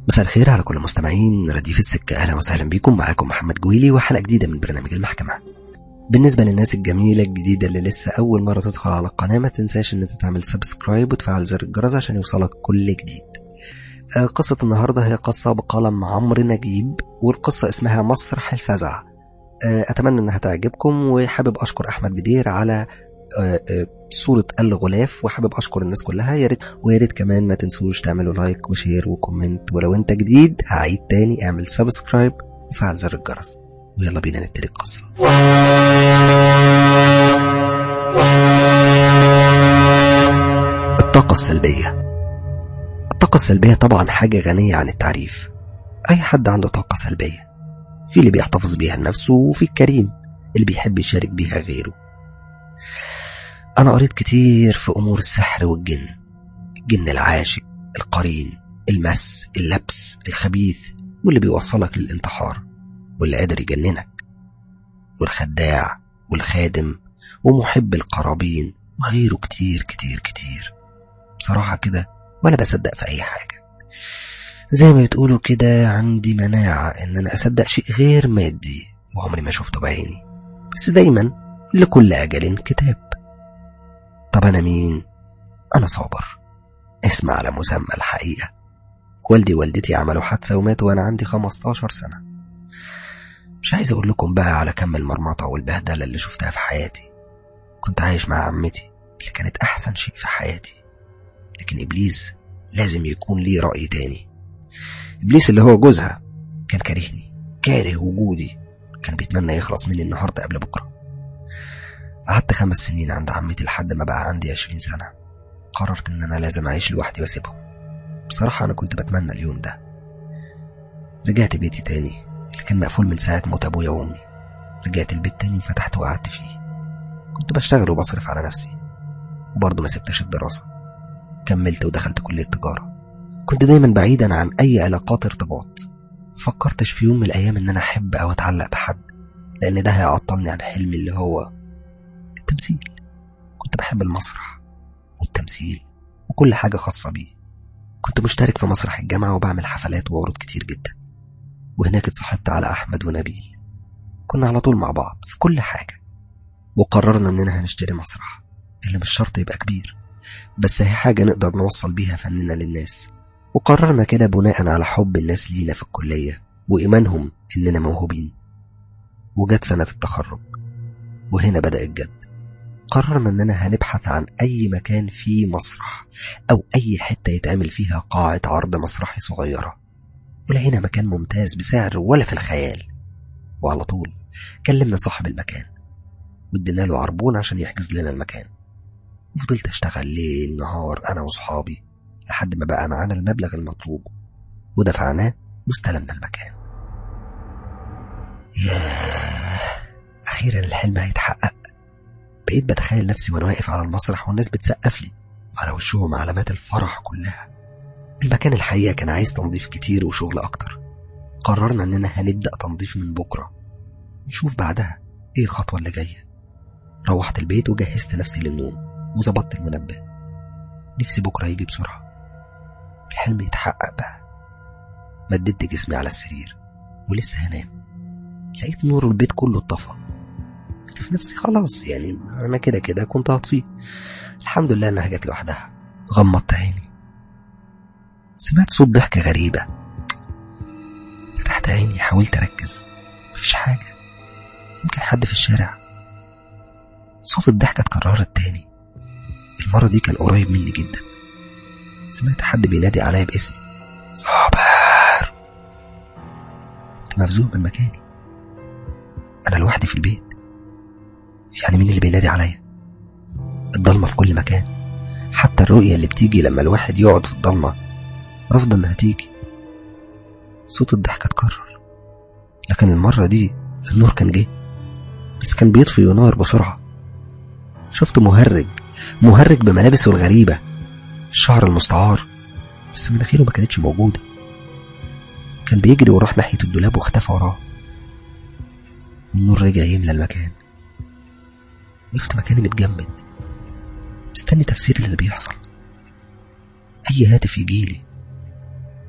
مساء الخير على كل مستمعين رديف السكة أهلا وسهلا بكم معاكم محمد جويلي وحلقة جديدة من برنامج المحكمة بالنسبة للناس الجميلة الجديدة اللي لسه أول مرة تدخل على القناة ما تنساش إن أنت تعمل سبسكرايب وتفعل زر الجرس عشان يوصلك كل جديد آه، قصة النهاردة هي قصة بقلم عمرو نجيب والقصة اسمها مسرح الفزع آه، أتمنى إنها تعجبكم وحابب أشكر أحمد بدير على آه، آه، صورة الغلاف وحابب أشكر الناس كلها يا ريت ويا ريت كمان ما تنسوش تعملوا لايك وشير وكومنت ولو أنت جديد هعيد تاني اعمل سبسكرايب وفعل زر الجرس ويلا بينا نبتدي القصة الطاقة السلبية الطاقة السلبية طبعا حاجة غنية عن التعريف أي حد عنده طاقة سلبية في اللي بيحتفظ بيها لنفسه وفي الكريم اللي بيحب يشارك بيها غيره أنا قريت كتير في أمور السحر والجن الجن العاشق القرين المس اللبس الخبيث واللي بيوصلك للانتحار واللي قادر يجننك والخداع والخادم ومحب القرابين وغيره كتير كتير كتير بصراحة كده ولا بصدق في أي حاجة زي ما بتقولوا كده عندي مناعة إن أنا أصدق شيء غير مادي وعمري ما شفته بعيني بس دايما لكل أجل كتاب طب أنا مين؟ أنا صابر اسم على مسمى الحقيقة والدي ووالدتي عملوا حادثة وماتوا وأنا عندي 15 سنة مش عايز أقول لكم بقى على كم المرمطة والبهدلة اللي شفتها في حياتي كنت عايش مع عمتي اللي كانت أحسن شيء في حياتي لكن إبليس لازم يكون ليه رأي تاني إبليس اللي هو جوزها كان كارهني كاره وجودي كان بيتمنى يخلص مني النهاردة قبل بكرة قعدت خمس سنين عند عمتي لحد ما بقى عندي عشرين سنة قررت إن أنا لازم أعيش لوحدي وأسيبهم بصراحة أنا كنت بتمنى اليوم ده رجعت بيتي تاني اللي كان مقفول من ساعة موت أبويا وأمي رجعت البيت تاني وفتحته وقعدت فيه كنت بشتغل وبصرف على نفسي وبرضه ما سبتش الدراسة كملت ودخلت كلية تجارة كنت دايما بعيدا عن أي علاقات ارتباط فكرتش في يوم من الأيام إن أنا أحب أو أتعلق بحد لأن ده هيعطلني عن حلمي اللي هو التمثيل كنت بحب المسرح والتمثيل وكل حاجة خاصة بيه كنت مشترك في مسرح الجامعة وبعمل حفلات وعروض كتير جدا وهناك اتصاحبت على أحمد ونبيل كنا على طول مع بعض في كل حاجة وقررنا إننا هنشتري مسرح اللي مش شرط يبقى كبير بس هي حاجة نقدر نوصل بيها فننا للناس وقررنا كده بناء على حب الناس لينا في الكلية وإيمانهم إننا موهوبين وجت سنة التخرج وهنا بدأ الجد قررنا إننا هنبحث عن أي مكان فيه مسرح أو أي حتة يتعمل فيها قاعة عرض مسرحي صغيرة ولقينا مكان ممتاز بسعر ولا في الخيال وعلى طول كلمنا صاحب المكان وادينا له عربون عشان يحجز لنا المكان وفضلت اشتغل ليل نهار انا وصحابي لحد ما بقى معانا المبلغ المطلوب ودفعناه واستلمنا المكان ياه اخيرا الحلم هيتحقق بقيت بتخيل نفسي وانا واقف على المسرح والناس بتسقف لي وعلى وشهم علامات الفرح كلها المكان الحقيقة كان عايز تنظيف كتير وشغل أكتر قررنا إننا هنبدأ تنظيف من بكرة نشوف بعدها إيه الخطوة اللي جاية روحت البيت وجهزت نفسي للنوم وظبطت المنبه نفسي بكرة يجي بسرعة الحلم يتحقق بقى مددت جسمي على السرير ولسه هنام لقيت نور البيت كله اتطفى قلت في نفسي خلاص يعني أنا كده كده كنت هطفيه الحمد لله إنها جت لوحدها غمضت عيني سمعت صوت ضحكة غريبة فتحت عيني حاولت أركز مفيش حاجة يمكن حد في الشارع صوت الضحكة اتكررت تاني المرة دي كان قريب مني جدا سمعت حد بينادي عليا باسمي صابر كنت مفزوع من مكاني أنا لوحدي في البيت يعني مين اللي بينادي عليا الضلمة في كل مكان حتى الرؤية اللي بتيجي لما الواحد يقعد في الضلمة رافضة إنها تيجي صوت الضحكة اتكرر لكن المرة دي النور كان جه بس كان بيطفي وينور بسرعة شفت مهرج مهرج بملابسه الغريبة الشعر المستعار بس مناخيره ما كانتش موجودة كان بيجري وراح ناحية الدولاب واختفى وراه النور رجع يملى المكان وقفت مكاني متجمد مستني تفسير اللي بيحصل أي هاتف يجيلي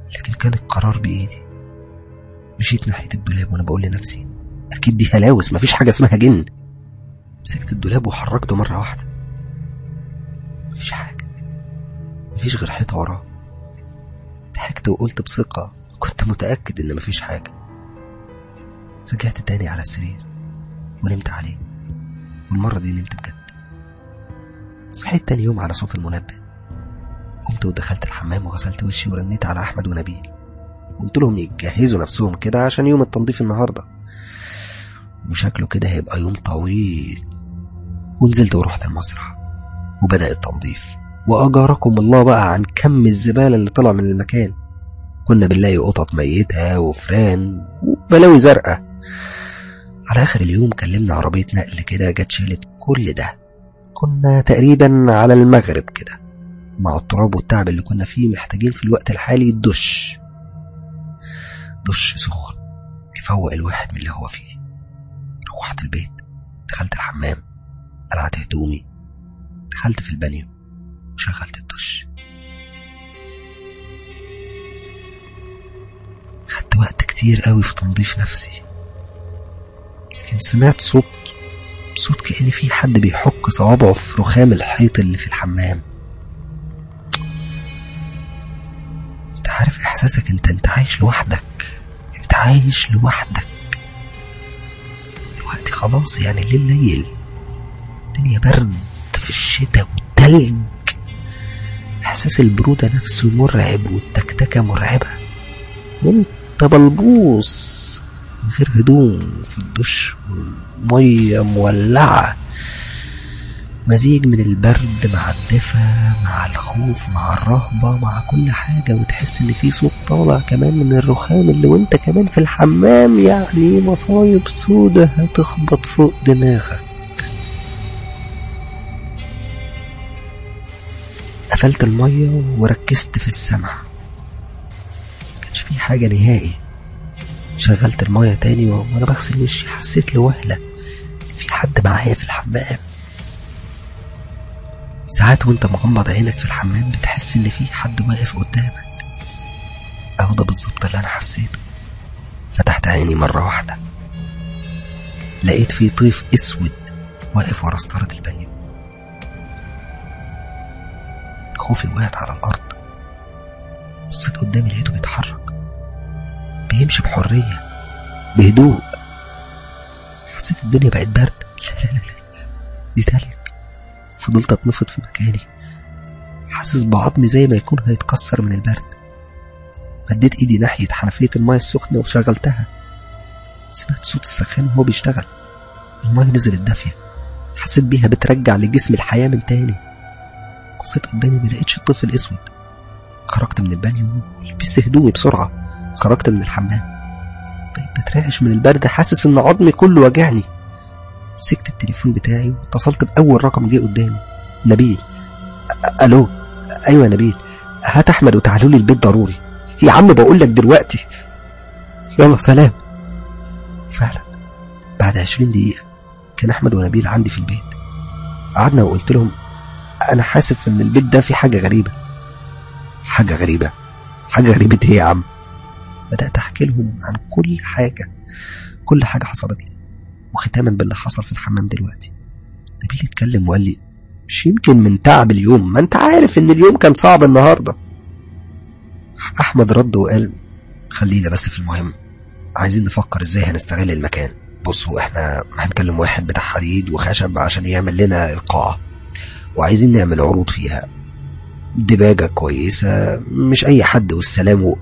لكن كان القرار بإيدي مشيت ناحية الدولاب وأنا بقول لنفسي أكيد دي هلاوس مفيش حاجة اسمها جن مسكت الدولاب وحركته مرة واحدة مفيش حاجة مفيش غير حيطة وراه ضحكت وقلت بثقة كنت متأكد إن مفيش حاجة رجعت تاني على السرير ونمت عليه والمرة دي نمت بجد صحيت تاني يوم على صوت المنبه قمت ودخلت الحمام وغسلت وشي ورنيت على أحمد ونبيل قلت لهم يجهزوا نفسهم كده عشان يوم التنظيف النهاردة وشكله كده هيبقى يوم طويل ونزلت ورحت المسرح وبدأ التنظيف وأجاركم الله بقى عن كم الزبالة اللي طلع من المكان كنا بنلاقي قطط ميتة وفران وبلاوي زرقاء على آخر اليوم كلمنا عربية نقل كده جت شالت كل ده كنا تقريبا على المغرب كده مع التراب والتعب اللي كنا فيه محتاجين في الوقت الحالي دش دش سخن يفوق الواحد من اللي هو فيه روحت البيت دخلت الحمام قلعت هدومي دخلت في البانيو وشغلت الدش خدت وقت كتير قوي في تنظيف نفسي لكن سمعت صوت صوت كأن في حد بيحك صوابعه في رخام الحيط اللي في الحمام انت عارف احساسك انت انت عايش لوحدك انت عايش لوحدك دلوقتي خلاص يعني الليل ليل الدنيا برد في الشتاء وتلج احساس البرودة نفسه مرعب والتكتكة مرعبة وانت بلبوص من غير هدوم في الدش والمية مولعة مزيج من البرد مع الدفى مع الخوف مع الرهبة مع كل حاجة وتحس ان في صوت طالع كمان من الرخام اللي وانت كمان في الحمام يعني مصايب سودة هتخبط فوق دماغك قفلت المية وركزت في السمع كانش في حاجة نهائي شغلت المية تاني وانا بغسل وشي حسيت لوهلة في حد معايا في الحمام ساعات وانت مغمض عينك في الحمام بتحس ان في حد واقف قدامك اهو ده بالظبط اللي انا حسيته فتحت عيني مرة واحدة لقيت في طيف اسود واقف ورا ستارة البانيو خوفي وقعت على الارض بصيت قدامي لقيته بيتحرك بيمشي بحرية بهدوء حسيت الدنيا بقت برد لا لا لا لا دي تلج فضلت اتنفض في مكاني حاسس بعظمي زي ما يكون هيتكسر من البرد مديت ايدي ناحية حنفية المايه السخنة وشغلتها سمعت صوت السخان وهو بيشتغل المايه نزلت دافية حسيت بيها بترجع لجسمي الحياة من تاني بصيت قدامي ملقتش الطفل الاسود خرجت من البانيو لبست هدومي بسرعة خرجت من الحمام بقيت بترعش من البرد حاسس ان عظمي كله وجعني مسكت التليفون بتاعي واتصلت بأول رقم جه قدامي نبيل أ- ألو أيوة يا نبيل هات أحمد وتعالوا لي البيت ضروري يا عم بقول لك دلوقتي يلا سلام فعلا بعد عشرين دقيقة كان أحمد ونبيل عندي في البيت قعدنا وقلت لهم أنا حاسس إن البيت ده فيه حاجة غريبة حاجة غريبة حاجة غريبة إيه يا عم بدأت أحكي لهم عن كل حاجة كل حاجة حصلت لي وختاما باللي حصل في الحمام دلوقتي نبيل اتكلم وقال لي مش يمكن من تعب اليوم ما انت عارف ان اليوم كان صعب النهارده احمد رد وقال خلينا بس في المهم عايزين نفكر ازاي هنستغل المكان بصوا احنا هنكلم واحد بتاع حديد وخشب عشان يعمل لنا القاعة وعايزين نعمل عروض فيها دباجة كويسة مش أي حد والسلام و...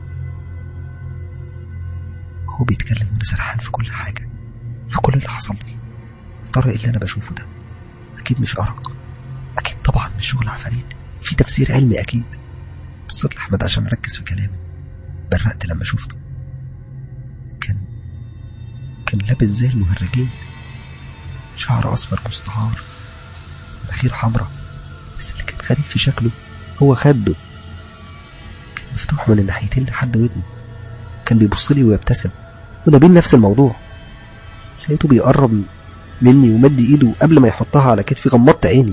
هو بيتكلم وأنا سرحان في كل حاجة في كل اللي حصل لي يا ترى ايه اللي أنا بشوفه ده أكيد مش أرق أكيد طبعا مش شغل عفاريت في تفسير علمي أكيد بصيت لأحمد عشان أركز في كلامه برقت لما شفته كان كان لابس زي المهرجين شعر أصفر مستعار مناخير حمرا بس اللي كان غريب في شكله هو خده كان مفتوح من الناحيتين لحد ودنه كان بيبص لي ويبتسم ونبيل نفس الموضوع لقيته بيقرب مني ومد ايده قبل ما يحطها على كتفي غمضت عيني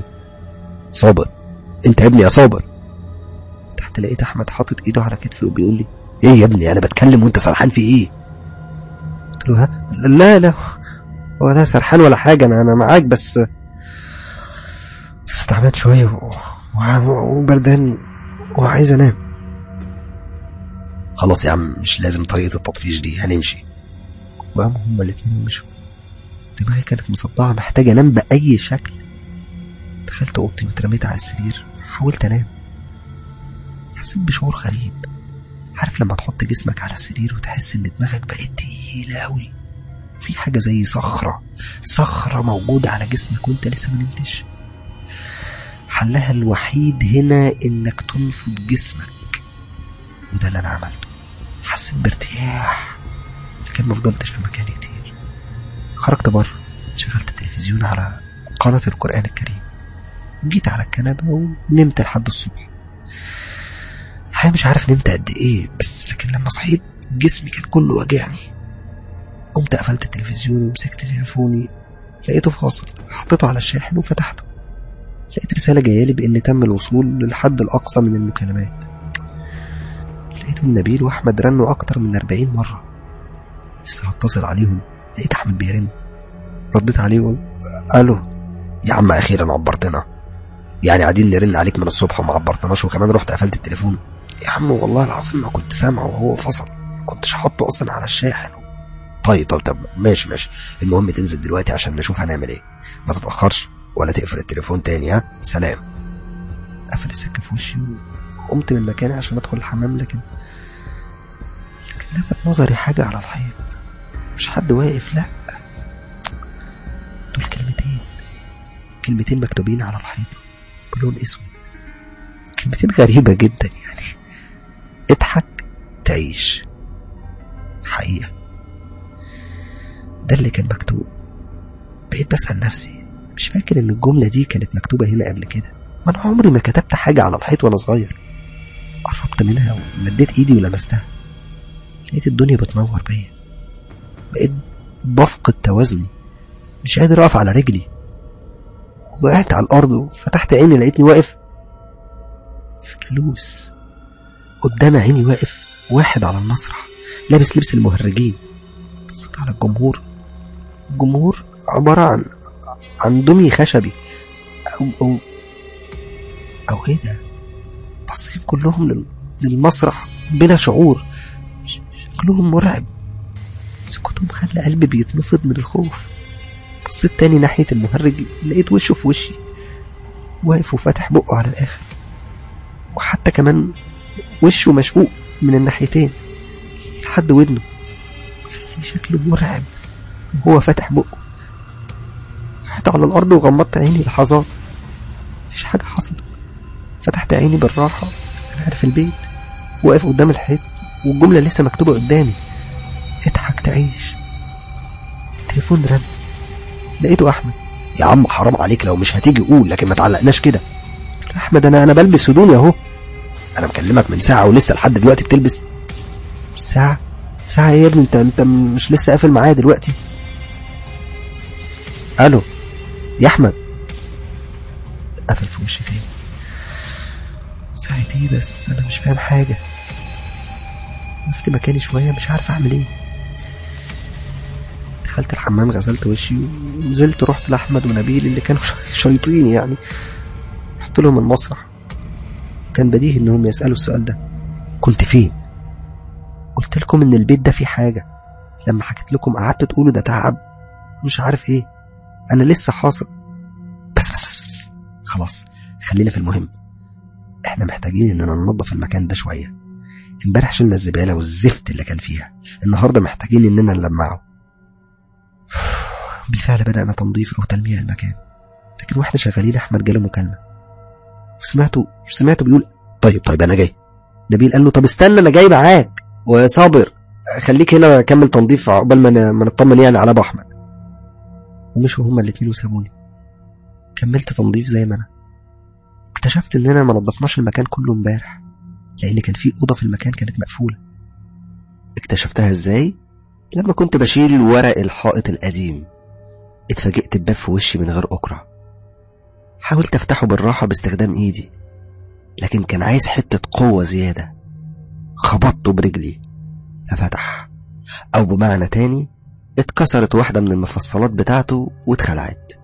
صابر انت يا ابني يا صابر تحت لقيت احمد حاطط ايده على كتفي وبيقول لي ايه يا ابني انا بتكلم وانت سرحان في ايه قلت له ها لا لا ولا سرحان ولا حاجة انا انا معاك بس بس تعبان شوية و- و- وبردان وعايز انام خلاص يا عم مش لازم طريقة التطفيش دي هنمشي وقاموا هما الاتنين مشوا دماغي كانت مصدعة محتاجة انام بأي شكل دخلت اوضتي واترميت على السرير حاولت انام حسيت بشعور غريب عارف لما تحط جسمك على السرير وتحس ان دماغك بقت تقيلة قوي في حاجة زي صخرة صخرة موجودة على جسمك وانت لسه ما نمتش حلها الوحيد هنا انك تنفض جسمك وده اللي انا عملته حسيت بارتياح لكن ما فضلتش في مكاني كتير خرجت بره شغلت التلفزيون على قناة القرآن الكريم جيت على الكنبة ونمت لحد الصبح الحقيقة مش عارف نمت قد ايه بس لكن لما صحيت جسمي كان كله واجعني قمت قفلت التلفزيون ومسكت تليفوني لقيته فاصل حطيته على الشاحن وفتحته لقيت رسالة جاية بإن تم الوصول للحد الأقصى من المكالمات لقيتهم نبيل وأحمد رنوا أكتر من 40 مرة لسه هتصل عليهم لقيت أحمد بيرن رديت عليه وقلت ألو يا عم أخيرا عبرتنا يعني قاعدين نرن عليك من الصبح وما عبرتناش وكمان رحت قفلت التليفون يا عم والله العظيم ما كنت سامعه وهو فصل ما كنتش حاطه أصلا على الشاحن طيب طب طب ماشي ماشي المهم تنزل دلوقتي عشان نشوف هنعمل ايه ما تتأخرش ولا تقفل التليفون تاني ها سلام قفل السكة في وشي وقمت من مكاني عشان ادخل الحمام لكن لكن لفت نظري حاجة على الحيط مش حد واقف لا دول كلمتين كلمتين مكتوبين على الحيط بلون اسود كلمتين غريبة جدا يعني اضحك تعيش حقيقة ده اللي كان مكتوب بقيت بسأل نفسي مش فاكر ان الجملة دي كانت مكتوبة هنا قبل كده ما انا عمري ما كتبت حاجة على الحيط وانا صغير قربت منها ومديت ايدي ولمستها لقيت الدنيا بتنور بيا بقيت بفقد توازني مش قادر اقف على رجلي وقعت على الارض وفتحت عيني لقيتني واقف في جلوس قدام عيني واقف واحد على المسرح لابس لبس المهرجين بصيت على الجمهور الجمهور عبارة عن عن دمي خشبي أو أو أو إيه ده؟ باصين كلهم لل- للمسرح بلا شعور ش- شكلهم مرعب سكوتهم خلى قلبي بيتنفض من الخوف بصيت تاني ناحية المهرج لقيت وشه في وشي واقف وفاتح بقه على الآخر وحتى كمان وشه مشقوق من الناحيتين لحد ودنه في شكله مرعب وهو فاتح بقه قعدت على الأرض وغمضت عيني لحظات مفيش حاجة حصلت فتحت عيني بالراحة أنا في البيت واقف قدام الحيط والجملة لسه مكتوبة قدامي اضحك تعيش التليفون رن لقيته أحمد يا عم حرام عليك لو مش هتيجي قول لكن ما تعلقناش كده قلت له أحمد أنا أنا بلبس هدومي أهو أنا مكلمك من ساعة ولسه لحد دلوقتي بتلبس ساعة ساعة ايه يا ابني انت انت مش لسه قافل معايا دلوقتي الو يا احمد قفل في وشي تاني ساعة ايه بس انا مش فاهم حاجة وقفت مكاني شوية مش عارف اعمل ايه دخلت الحمام غسلت وشي ونزلت رحت لاحمد ونبيل اللي كانوا شيطين يعني رحت لهم المسرح كان بديهي انهم يسألوا السؤال ده كنت فين قلت لكم ان البيت ده فيه حاجة لما حكيت لكم قعدتوا تقولوا ده تعب مش عارف ايه انا لسه حاصل بس بس بس, بس, بس. خلاص خلينا في المهم احنا محتاجين اننا ننظف المكان ده شوية امبارح شلنا الزبالة والزفت اللي كان فيها النهاردة محتاجين اننا نلمعه بالفعل بدأنا تنظيف او تلميع المكان لكن واحنا شغالين احمد جاله مكالمة وسمعته سمعته بيقول طيب طيب انا جاي نبيل قال له طب استنى انا جاي معاك وصابر خليك هنا كمل تنظيف عقبال ما ن- ما نطمن يعني على ابو احمد ومشوا هما الاتنين وسابوني كملت تنظيف زي ما انا اكتشفت اننا ما نظفناش المكان كله امبارح لان كان في اوضه في المكان كانت مقفوله اكتشفتها ازاي لما كنت بشيل ورق الحائط القديم اتفاجئت بباب في وشي من غير أكرة حاولت أفتحه بالراحة باستخدام إيدي لكن كان عايز حتة قوة زيادة خبطته برجلي ففتح أو بمعنى تاني اتكسرت واحدة من المفصلات بتاعته واتخلعت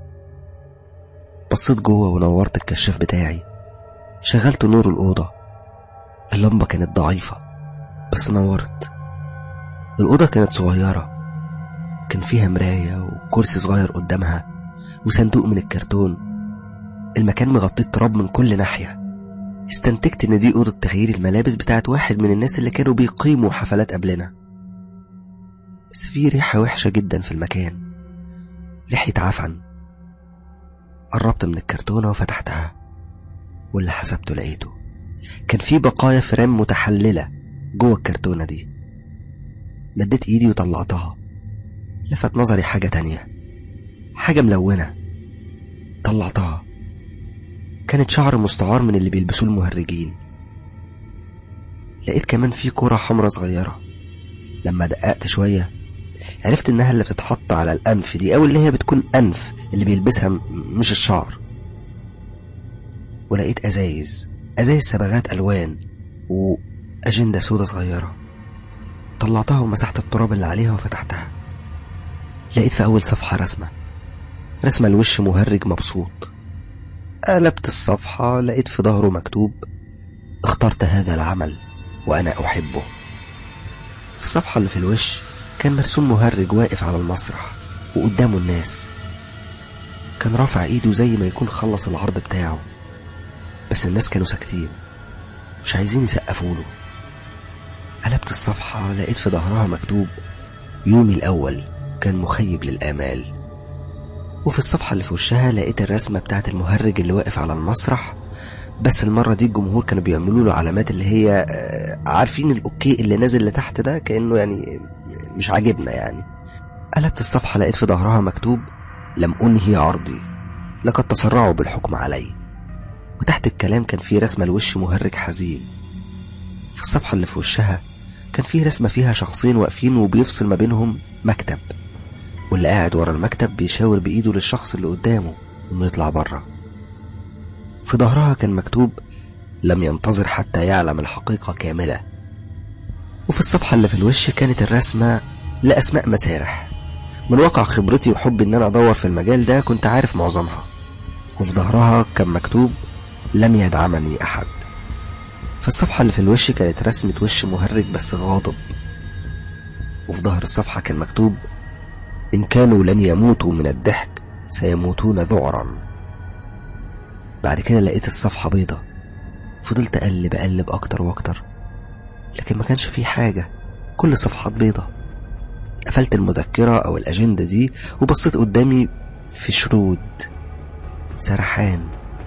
بصيت جوه ونورت الكشاف بتاعي شغلت نور الأوضة اللمبة كانت ضعيفة بس نورت الأوضة كانت صغيرة كان فيها مراية وكرسي صغير قدامها وصندوق من الكرتون المكان مغطيه تراب من كل ناحية استنتجت إن دي أوضة تغيير الملابس بتاعت واحد من الناس اللي كانوا بيقيموا حفلات قبلنا بس في ريحة وحشة جدا في المكان ريحة عفن قربت من الكرتونة وفتحتها واللي حسبته لقيته كان في بقايا فرام متحللة جوه الكرتونة دي مديت ايدي وطلعتها لفت نظري حاجة تانية حاجة ملونة طلعتها كانت شعر مستعار من اللي بيلبسوه المهرجين لقيت كمان في كرة حمرا صغيرة لما دققت شوية عرفت انها اللي بتتحط على الانف دي او اللي هي بتكون انف اللي بيلبسها م- مش الشعر ولقيت ازايز ازايز صبغات الوان واجندة سودة صغيرة طلعتها ومسحت التراب اللي عليها وفتحتها لقيت في اول صفحة رسمة رسمة الوش مهرج مبسوط قلبت الصفحة لقيت في ظهره مكتوب اخترت هذا العمل وأنا أحبه في الصفحة اللي في الوش كان مرسوم مهرج واقف على المسرح وقدامه الناس كان رافع ايده زي ما يكون خلص العرض بتاعه بس الناس كانوا ساكتين مش عايزين يسقفوا له قلبت الصفحة لقيت في ظهرها مكتوب يومي الأول كان مخيب للآمال وفي الصفحة اللي في وشها لقيت الرسمة بتاعت المهرج اللي واقف على المسرح بس المرة دي الجمهور كانوا بيعملوا له علامات اللي هي آه، عارفين الأوكي اللي نازل لتحت ده كأنه يعني مش عاجبنا يعني قلبت الصفحة لقيت في ظهرها مكتوب لم أنهي عرضي لقد تسرعوا بالحكم علي وتحت الكلام كان في رسمة لوش مهرج حزين في الصفحة اللي في وشها كان في رسمة فيها شخصين واقفين وبيفصل ما بينهم مكتب واللي قاعد ورا المكتب بيشاور بإيده للشخص اللي قدامه إنه يطلع بره في ظهرها كان مكتوب لم ينتظر حتى يعلم الحقيقة كاملة وفي الصفحة اللي في الوش كانت الرسمة لأسماء مسارح من واقع خبرتي وحبي إن أنا أدور في المجال ده كنت عارف معظمها وفي ظهرها كان مكتوب لم يدعمني أحد في الصفحة اللي في الوش كانت رسمة وش مهرج بس غاضب وفي ظهر الصفحة كان مكتوب إن كانوا لن يموتوا من الضحك سيموتون ذعرا بعد كده لقيت الصفحة بيضة فضلت أقلب أقلب أكتر وأكتر لكن ما كانش فيه حاجة كل صفحات بيضة قفلت المذكرة أو الأجندة دي وبصيت قدامي في شرود سرحان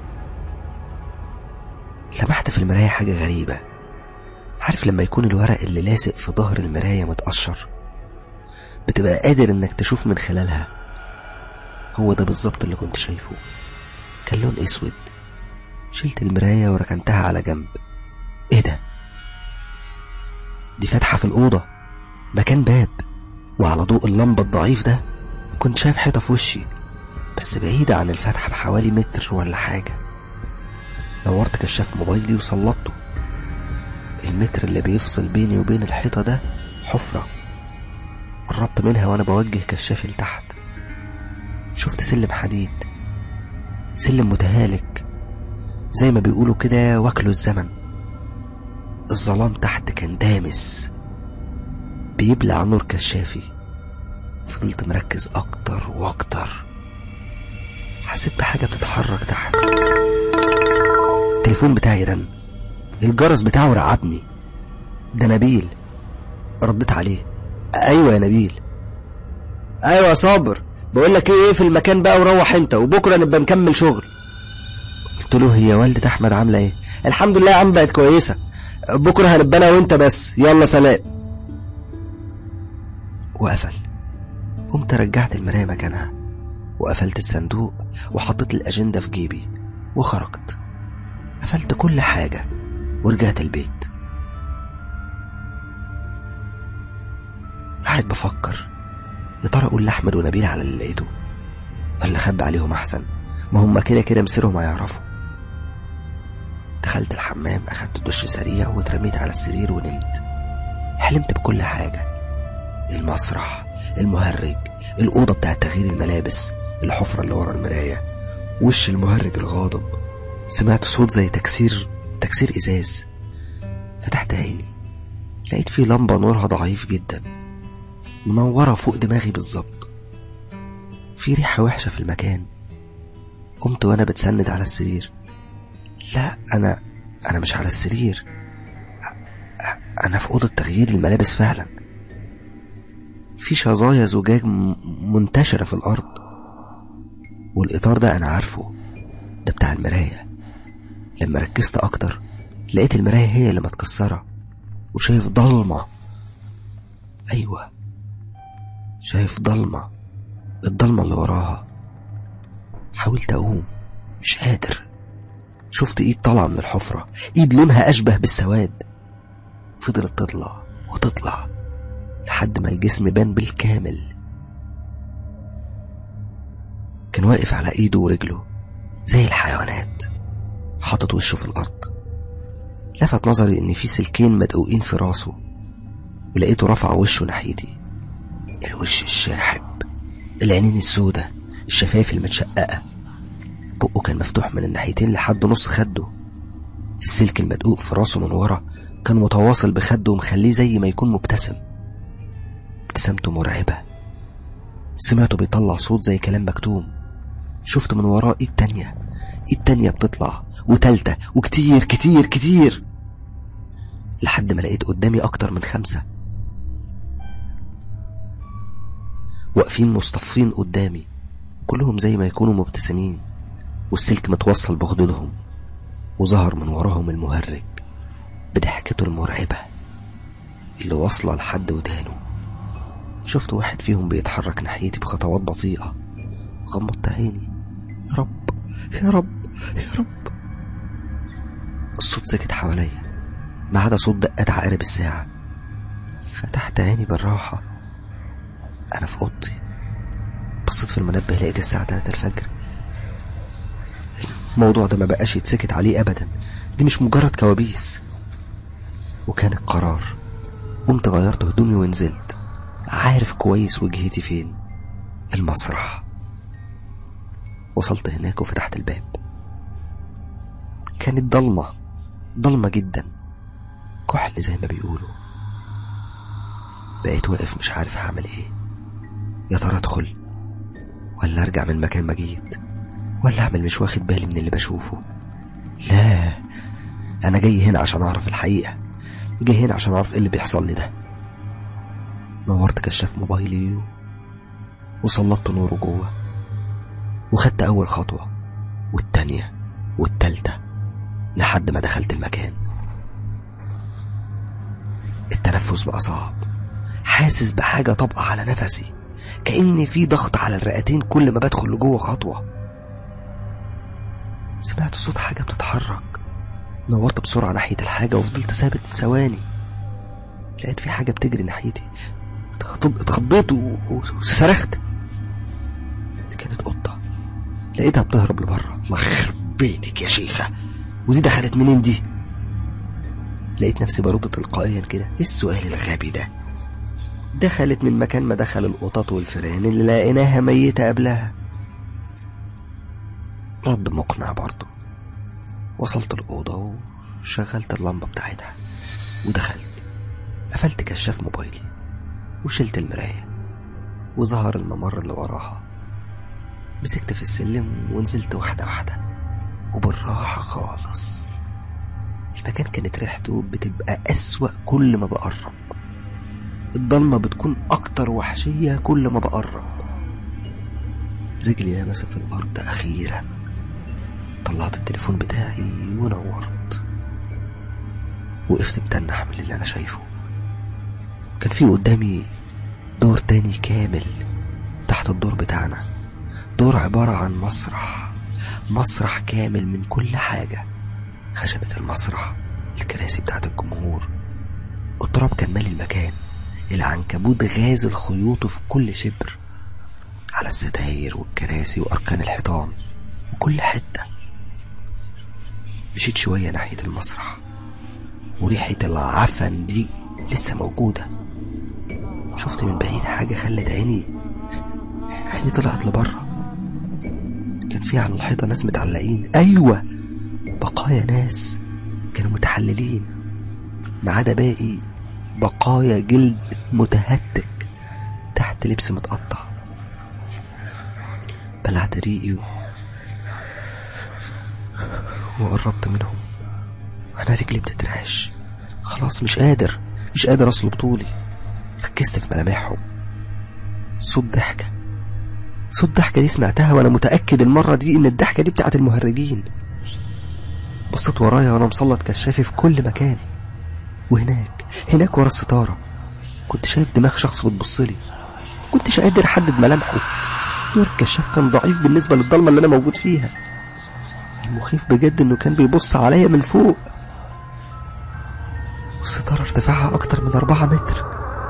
لمحت في المراية حاجة غريبة عارف لما يكون الورق اللي لاسق في ظهر المراية متقشر بتبقى قادر انك تشوف من خلالها هو ده بالظبط اللي كنت شايفه كان لون اسود شلت المراية وركنتها على جنب ايه ده دي فتحة في الأوضة مكان باب وعلى ضوء اللمبة الضعيف ده كنت شايف حيطة في وشي بس بعيدة عن الفتحة بحوالي متر ولا حاجة نورت كشاف موبايلي وسلطته المتر اللي بيفصل بيني وبين الحيطة ده حفرة قربت منها وانا بوجه كشافي لتحت شفت سلم حديد سلم متهالك زي ما بيقولوا كده واكله الزمن الظلام تحت كان دامس بيبلع نور كشافي فضلت مركز اكتر واكتر حسيت بحاجة بتتحرك تحت التليفون بتاعي رن الجرس بتاعه رعبني ده نبيل رديت عليه ايوه يا نبيل ايوه يا صابر بقول لك ايه في المكان بقى وروح انت وبكره نبقى نكمل شغل قلت له هي والدة احمد عامله ايه الحمد لله يا عم بقت كويسه بكره هنبقى انا وانت بس يلا سلام وقفل قمت رجعت المرايه مكانها وقفلت الصندوق وحطيت الاجنده في جيبي وخرجت قفلت كل حاجه ورجعت البيت قاعد بفكر يا ترى اقول لاحمد ونبيل على اللي لقيته ولا اخبي عليهم احسن ما هم كده كده مصيرهم هيعرفوا دخلت الحمام أخدت دش سريع واترميت على السرير ونمت حلمت بكل حاجة المسرح المهرج الأوضة بتاعة تغيير الملابس الحفرة اللي ورا المراية وش المهرج الغاضب سمعت صوت زي تكسير تكسير إزاز فتحت عيني لقيت في لمبة نورها ضعيف جدا منورة فوق دماغي بالظبط في ريحة وحشة في المكان قمت وأنا بتسند على السرير لا أنا أنا مش على السرير أ- أنا في أوضة تغيير الملابس فعلا في شظايا زجاج م- منتشرة في الأرض والإطار ده أنا عارفه ده بتاع المراية لما ركزت أكتر لقيت المراية هي اللي متكسرة وشايف ضلمة أيوة شايف ضلمة الضلمة اللي وراها حاولت أقوم مش قادر شفت إيد طالعة من الحفرة إيد لونها أشبه بالسواد فضلت تطلع وتطلع لحد ما الجسم بان بالكامل كان واقف على ايده ورجله زي الحيوانات حاطط وشه في الارض لفت نظري ان في سلكين مدقوقين في راسه ولقيته رفع وشه ناحيتي الوش الشاحب العينين السودة الشفايف المتشققة بقه كان مفتوح من الناحيتين لحد نص خده السلك المدقوق في راسه من ورا كان متواصل بخده ومخليه زي ما يكون مبتسم ابتسامته مرعبة سمعته بيطلع صوت زي كلام مكتوم شفت من وراه ايد تانية ايد تانية بتطلع وتالتة وكتير كتير كتير لحد ما لقيت قدامي أكتر من خمسة واقفين مصطفين قدامي كلهم زي ما يكونوا مبتسمين والسلك متوصل بخدودهم وظهر من وراهم المهرج بضحكته المرعبة اللي واصلة لحد ودانه شفت واحد فيهم بيتحرك ناحيتي بخطوات بطيئة غمضت عيني يا رب يا رب يا رب الصوت سكت حواليا ما عدا صوت دقات عقارب الساعة فتحت عيني بالراحة أنا في أوضتي بصيت في المنبه لقيت الساعة 3 الفجر الموضوع ده ما بقاش يتسكت عليه أبدا دي مش مجرد كوابيس وكان القرار قمت غيرت هدومي ونزلت عارف كويس وجهتي فين المسرح وصلت هناك وفتحت الباب كانت ضلمة ضلمة جدا كحل زي ما بيقولوا بقيت واقف مش عارف هعمل ايه يا ترى ادخل ولا ارجع من مكان ما جيت ولا اعمل مش واخد بالي من اللي بشوفه لا انا جاي هنا عشان اعرف الحقيقة جاي هنا عشان اعرف ايه اللي بيحصل لي ده نورت كشاف موبايلي وسلطت نوره جوه وخدت أول خطوة والتانية والتالتة لحد ما دخلت المكان التنفس بقى صعب حاسس بحاجة طبقة على نفسي كأن في ضغط على الرئتين كل ما بدخل لجوه خطوة سمعت صوت حاجة بتتحرك نورت بسرعة ناحية الحاجة وفضلت ثابت ثواني لقيت في حاجة بتجري ناحيتي اتخضيت وصرخت دي كانت قطة لقيتها بتهرب لبره الله يخرب بيتك يا شيخة ودي دخلت منين دي لقيت نفسي برد تلقائيا كده ايه السؤال الغبي ده دخلت من مكان ما دخل القطط والفئران اللي لقيناها ميتة قبلها رد مقنع برضه وصلت الأوضة وشغلت اللمبة بتاعتها ودخلت قفلت كشاف موبايلي وشلت المراية وظهر الممر اللي وراها مسكت في السلم ونزلت واحدة واحدة وبالراحة خالص المكان كانت ريحته بتبقى أسوأ كل ما بقرب الضلمة بتكون أكتر وحشية كل ما بقرب رجلي لمست الأرض أخيرا طلعت التليفون بتاعي ونورت وقفت متنح من اللي أنا شايفه كان في قدامي دور تاني كامل تحت الدور بتاعنا دور عبارة عن مسرح مسرح كامل من كل حاجة خشبة المسرح الكراسي بتاعت الجمهور التراب كان مالي المكان العنكبوت غازل خيوطه في كل شبر على الستاير والكراسي وأركان الحيطان وكل حتة مشيت شوية ناحية المسرح وريحة العفن دي لسه موجودة شفت من بعيد حاجة خلت عيني عيني طلعت لبره كان في على الحيطة ناس متعلقين أيوة بقايا ناس كانوا متحللين ما عدا باقي بقايا جلد متهتك تحت لبس متقطع بلعت ريقي و... وقربت منهم أنا رجلي بتترعش خلاص مش قادر مش قادر أصلب طولي ركزت في ملامحهم صوت ضحكة صوت ضحكة دي سمعتها وأنا متأكد المرة دي إن الضحكة دي بتاعت المهرجين بصيت ورايا وأنا مسلط كشافي في كل مكان وهناك هناك ورا الستارة كنت شايف دماغ شخص بتبصلي كنتش قادر أحدد ملامحه نور الكشاف كان ضعيف بالنسبة للضلمة اللي أنا موجود فيها المخيف بجد إنه كان بيبص عليا من فوق والستارة ارتفاعها أكتر من أربعة متر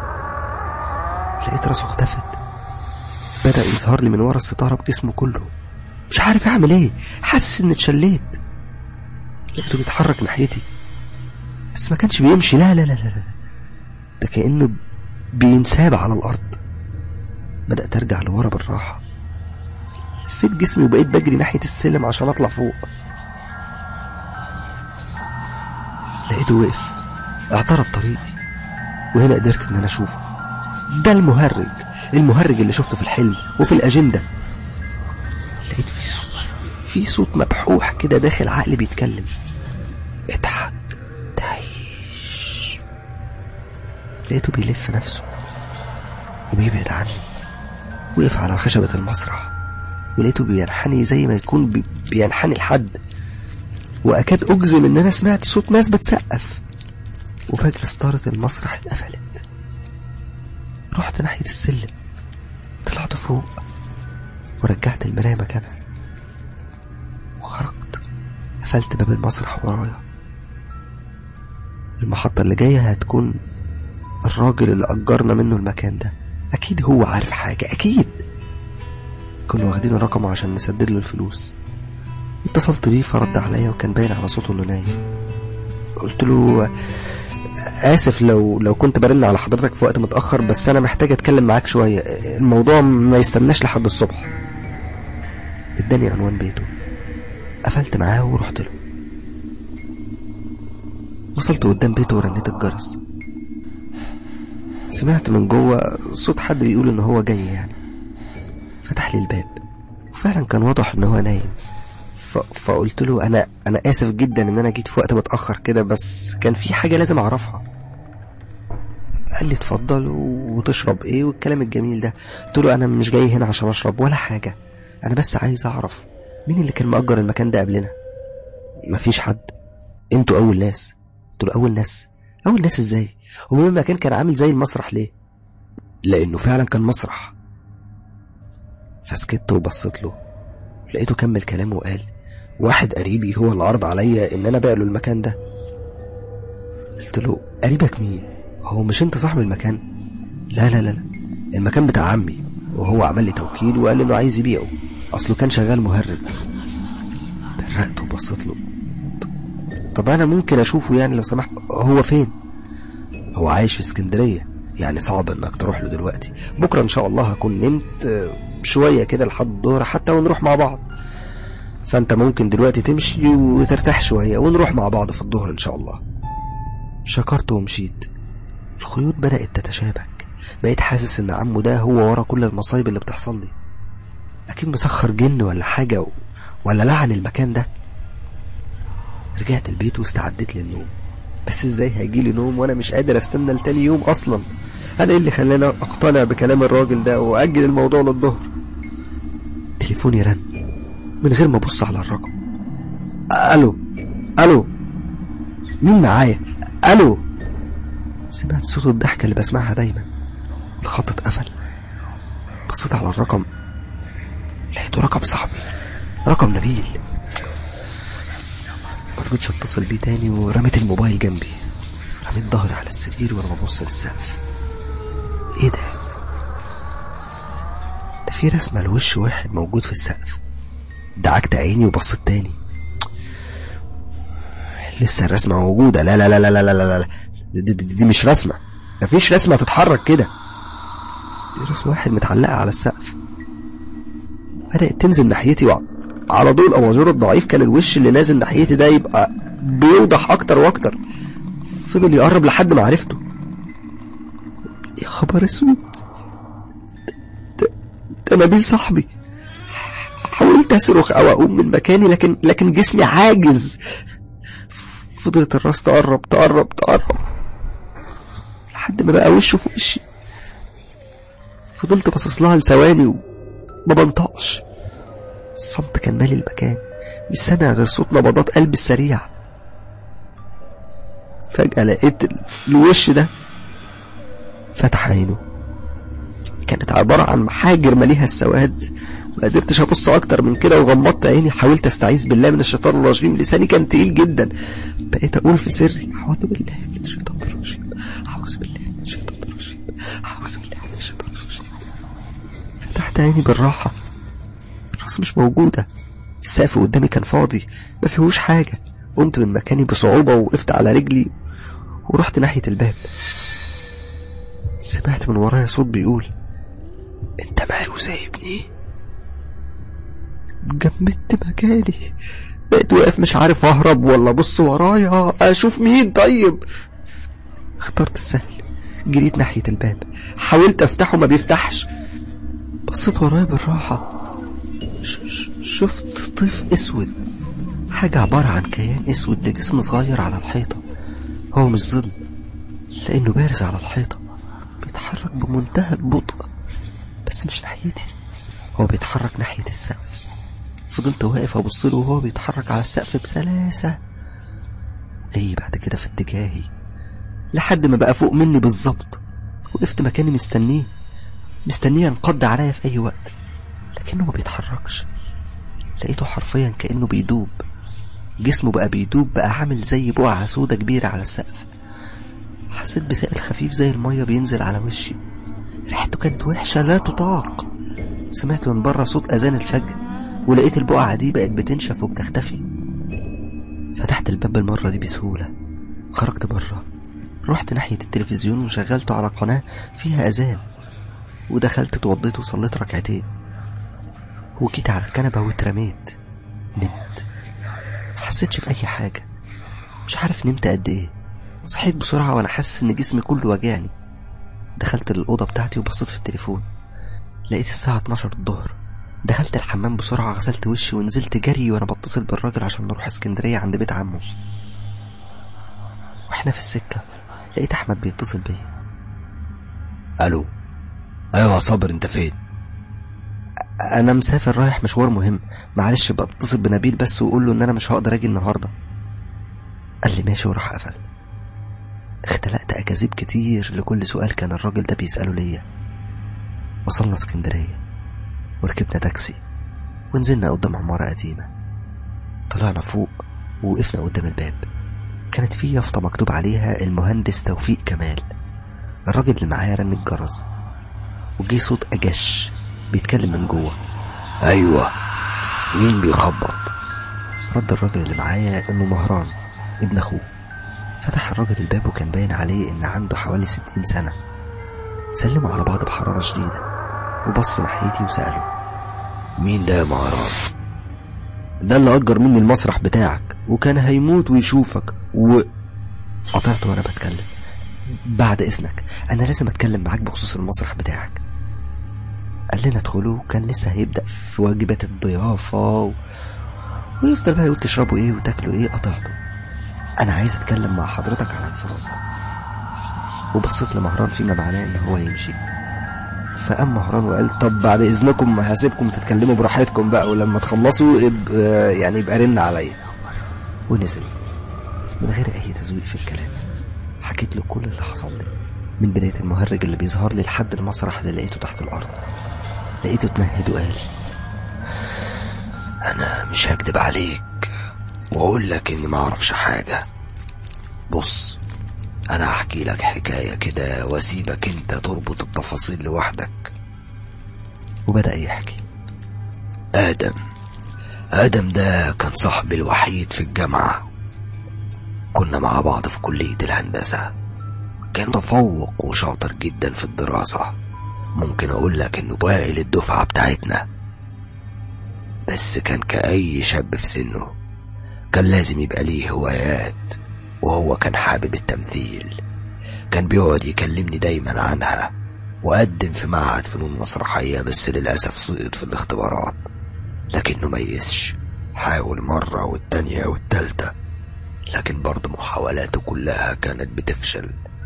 لقيت راسه اختفت بدأ يظهر لي من ورا الستارة بجسمه كله مش عارف أعمل إيه حاسس إني اتشليت لقيته بيتحرك ناحيتي بس ما كانش بيمشي لا لا لا لا لا. ده كأنه بينساب على الأرض بدأت أرجع لورا بالراحة لفيت جسمي وبقيت بجري ناحية السلم عشان أطلع فوق لقيته وقف اعترض طريقي وهنا قدرت إن أنا أشوفه ده المهرج المهرج اللي شفته في الحلم وفي الأجندة لقيت في صوت في صوت مبحوح كده داخل عقلي بيتكلم اضحك تعيش لقيته بيلف نفسه وبيبعد عني وقف على خشبة المسرح ولقيته بينحني زي ما يكون بي بينحني لحد وأكاد أجزم إن أنا سمعت صوت ناس بتسقف وفجأة ستارة المسرح اتقفلت رحت ناحية السلم طلعت فوق ورجعت المراية مكانها وخرجت قفلت باب المسرح ورايا المحطة اللي جاية هتكون الراجل اللي أجرنا منه المكان ده أكيد هو عارف حاجة أكيد كنا واخدين رقمه عشان نسدد له الفلوس اتصلت بيه فرد عليا وكان باين على صوته انه نايم قلت له اسف لو لو كنت برن على حضرتك في وقت متاخر بس انا محتاج اتكلم معاك شويه الموضوع ما يستناش لحد الصبح اداني عنوان بيته قفلت معاه ورحت له وصلت قدام بيته ورنيت الجرس سمعت من جوه صوت حد بيقول ان هو جاي يعني فتح لي الباب وفعلا كان واضح ان هو نايم ف... فقلت له انا انا اسف جدا ان انا جيت في وقت متاخر كده بس كان في حاجه لازم اعرفها قال لي اتفضل وتشرب ايه والكلام الجميل ده قلت له انا مش جاي هنا عشان اشرب ولا حاجه انا بس عايز اعرف مين اللي كان مأجر المكان ده قبلنا مفيش حد انتوا اول ناس قلت له اول ناس اول ناس ازاي هو المكان كان عامل زي المسرح ليه لانه فعلا كان مسرح فسكت وبصيت له لقيته كمل كلامه وقال واحد قريبي هو اللي عرض عليا ان انا ابيع له المكان ده قلت له قريبك مين هو مش انت صاحب المكان لا لا لا لا المكان بتاع عمي وهو عمل لي توكيل وقال انه عايز يبيعه اصله كان شغال مهرج برقت وبصيت له طب انا ممكن اشوفه يعني لو سمحت هو فين هو عايش في اسكندريه يعني صعب انك تروح له دلوقتي بكره ان شاء الله هكون نمت شويه كده لحد الظهر حتى ونروح مع بعض فانت ممكن دلوقتي تمشي وترتاح شويه ونروح مع بعض في الظهر ان شاء الله شكرت ومشيت الخيوط بدات تتشابك بقيت حاسس ان عمو ده هو ورا كل المصايب اللي بتحصل لي اكيد مسخر جن ولا حاجه و... ولا لعن المكان ده رجعت البيت واستعديت للنوم بس ازاي هيجيلي نوم وانا مش قادر استنى لتاني يوم اصلا انا ايه اللي خلاني اقتنع بكلام الراجل ده واجل الموضوع للظهر تليفوني رن من غير ما ابص على الرقم الو الو مين معايا الو سمعت صوت الضحكه اللي بسمعها دايما الخط اتقفل بصيت على الرقم لقيته رقم صاحبي رقم نبيل مرضتش اتصل بيه تاني ورميت الموبايل جنبي رميت ظهري على السرير وانا ببص للسقف ايه ده ده في رسمة لوش واحد موجود في السقف دعكت عيني وبصيت تاني لسه الرسمة موجودة لا لا لا لا لا لا لا, لا. دي, دي, دي مش رسمة مفيش رسمة تتحرك كده دي راس واحد متعلقة على السقف بدأت تنزل ناحيتي وع- على ضوء الأباجور الضعيف كان الوش اللي نازل ناحيتي ده يبقى بيوضح أكتر وأكتر فضل يقرب لحد ما عرفته يا خبر اسود ده, ده نبيل صاحبي حاولت أصرخ أو أقوم من مكاني لكن لكن جسمي عاجز فضلت الراس تقرب تقرب تقرب لحد ما بقى وشه في وشي فضلت باصص لها لثواني وما بنطقش الصمت كان مالي المكان مش سامع غير صوت نبضات قلبي السريع فجأة لقيت ال- الوش ده فتح عينه كانت عبارة عن محاجر مليها السواد ما قدرتش ابص اكتر من كده وغمضت عيني حاولت استعيذ بالله من الشيطان الرجيم لساني كان تقيل جدا بقيت اقول في سري اعوذ بالله من الشيطان الرجيم اعوذ بالله من الشيطان الرجيم اعوذ بالله من الشيطان الرجيم فتحت عيني بالراحة الراس مش موجودة السقف قدامي كان فاضي ما فيهوش حاجة قمت من مكاني بصعوبة ووقفت على رجلي ورحت ناحية الباب سمعت من ورايا صوت بيقول انت ماله سايبني جمدت مكاني بقيت واقف مش عارف اهرب ولا ابص ورايا اشوف مين طيب اخترت السهل جريت ناحية الباب حاولت افتحه ما بيفتحش بصيت ورايا بالراحة ش- ش- شفت طيف اسود حاجة عبارة عن كيان اسود لجسم صغير على الحيطة هو مش ظل لانه بارز على الحيطة بيتحرك بمنتهى البطء بس مش ناحيتي هو بيتحرك ناحية السقف فضلت واقف ابص له وهو بيتحرك على السقف بسلاسة جاي بعد كده في اتجاهي لحد ما بقى فوق مني بالظبط وقفت مكاني مستنيه مستنيه ينقض عليا في اي وقت لكنه ما بيتحركش لقيته حرفيا كأنه بيدوب جسمه بقى بيدوب بقى عامل زي بقعة سودة كبيرة على السقف حسيت بسائل خفيف زي المية بينزل على وشي ريحته كانت وحشة لا تطاق سمعت من بره صوت أذان الفجر ولقيت البقعة دي بقت بتنشف وبتختفي فتحت الباب المرة دي بسهولة خرجت بره رحت ناحية التلفزيون وشغلته على قناة فيها أذان ودخلت اتوضيت وصليت ركعتين وجيت على الكنبة واترميت نمت محسيتش بأي حاجة مش عارف نمت قد ايه صحيت بسرعة وانا حاسس ان جسمي كله وجعني دخلت للأوضة بتاعتي وبصيت في التليفون لقيت الساعة 12 الظهر دخلت الحمام بسرعة غسلت وشي ونزلت جري وانا بتصل بالراجل عشان نروح اسكندرية عند بيت عمه واحنا في السكة لقيت احمد بيتصل بيا الو ايوه يا صابر انت فين انا مسافر رايح مشوار مهم معلش بتصل بنبيل بس وقول له ان انا مش هقدر اجي النهارده قال لي ماشي وراح قفل اختلقت اكاذيب كتير لكل سؤال كان الراجل ده بيساله ليا وصلنا اسكندريه وركبنا تاكسي ونزلنا قدام عماره قديمه طلعنا فوق ووقفنا قدام الباب كانت في يافطه مكتوب عليها المهندس توفيق كمال الراجل اللي معايا رن الجرس وجي صوت اجش بيتكلم من جوه ايوه مين بيخبط رد الراجل اللي معايا انه مهران ابن اخوه فتح الراجل الباب وكان باين عليه ان عنده حوالي ستين سنة سلموا على بعض بحرارة شديدة وبص ناحيتي وسأله مين ده يا مهران ده اللي أجر مني المسرح بتاعك وكان هيموت ويشوفك و قطعت وأنا بتكلم بعد إذنك أنا لازم أتكلم معاك بخصوص المسرح بتاعك قال لنا ادخلوا وكان لسه هيبدأ في واجبات الضيافة و... ويفضل بقى يقول تشربوا ايه وتاكلوا ايه قطعته انا عايز اتكلم مع حضرتك على انفراد وبصيت لمهران فيما معناه ان هو يمشي فقام مهران وقال طب بعد اذنكم هسيبكم تتكلموا براحتكم بقى ولما تخلصوا اب... يعني يبقى رن عليا ونزل من غير اي تزويق في الكلام حكيت له كل اللي حصل لي من بداية المهرج اللي بيظهر لي لحد المسرح اللي لقيته تحت الأرض لقيته اتمهد وقال انا مش هكدب عليك واقول لك اني ما اعرفش حاجه بص انا هحكي لك حكايه كده واسيبك انت تربط التفاصيل لوحدك وبدأ يحكي ادم ادم ده كان صاحبي الوحيد في الجامعه كنا مع بعض في كلية الهندسة كان متفوق وشاطر جدا في الدراسة ممكن أقول لك إنه وائل الدفعة بتاعتنا بس كان كأي شاب في سنه كان لازم يبقى ليه هوايات وهو كان حابب التمثيل كان بيقعد يكلمني دايما عنها وقدم في معهد فنون مسرحية بس للأسف سقط في الاختبارات لكنه ما ييسش حاول مرة والتانية والتالتة لكن برضه محاولاته كلها كانت بتفشل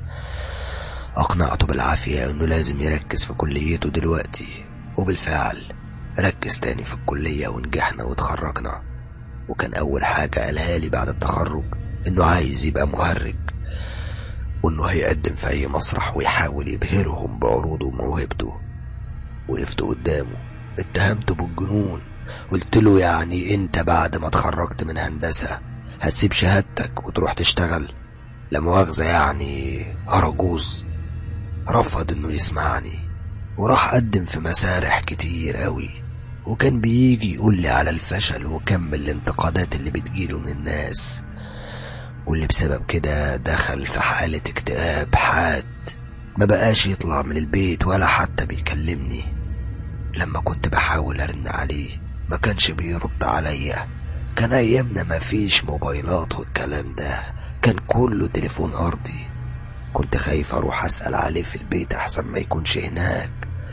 أقنعته بالعافية إنه لازم يركز في كليته دلوقتي وبالفعل ركز تاني في الكلية ونجحنا واتخرجنا وكان أول حاجة قالها لي بعد التخرج إنه عايز يبقى مهرج وإنه هيقدم في أي مسرح ويحاول يبهرهم بعروضه وموهبته وقفت قدامه اتهمته بالجنون قلت له يعني انت بعد ما اتخرجت من هندسة هتسيب شهادتك وتروح تشتغل لا مؤاخذة يعني أرجوز رفض انه يسمعني وراح قدم في مسارح كتير قوي وكان بيجي يقول لي على الفشل وكم الانتقادات اللي بتجيله من الناس واللي بسبب كده دخل في حالة اكتئاب حاد ما بقاش يطلع من البيت ولا حتى بيكلمني لما كنت بحاول ارن عليه ما كانش بيرد عليا كان ايامنا ما فيش موبايلات والكلام ده كان كله تليفون ارضي كنت خايف اروح اسال عليه في البيت احسن ما يكونش هناك